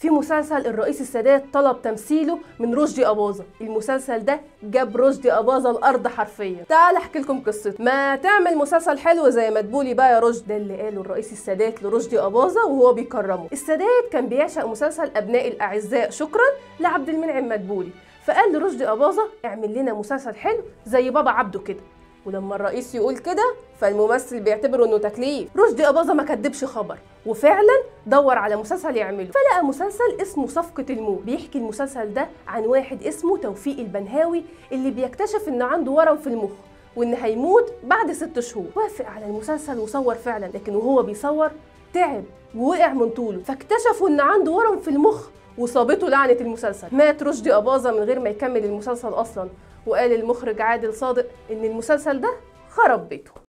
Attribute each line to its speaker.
Speaker 1: في مسلسل الرئيس السادات طلب تمثيله من رشدي أباظة المسلسل ده جاب رشدي أباظة الأرض حرفيا تعال أحكي لكم قصته ما تعمل مسلسل حلو زي ما تقولي بقى يا رشدي ده اللي قاله الرئيس السادات لرشدي أباظة وهو بيكرمه السادات كان بيعشق مسلسل أبناء الأعزاء شكرا لعبد المنعم مدبولي فقال لرشدي أباظة اعمل لنا مسلسل حلو زي بابا عبده كده ولما الرئيس يقول كده فالممثل بيعتبره انه تكليف رشدي اباظه ما كدبش خبر وفعلا دور على مسلسل يعمله فلقى مسلسل اسمه صفقة الموت بيحكي المسلسل ده عن واحد اسمه توفيق البنهاوي اللي بيكتشف ان عنده ورم في المخ وان هيموت بعد ست شهور وافق على المسلسل وصور فعلا لكن وهو بيصور تعب ووقع من طوله فاكتشفوا ان عنده ورم في المخ وصابته لعنة المسلسل مات رشدي أباظة من غير ما يكمل المسلسل أصلا وقال المخرج عادل صادق إن المسلسل ده خرب بيته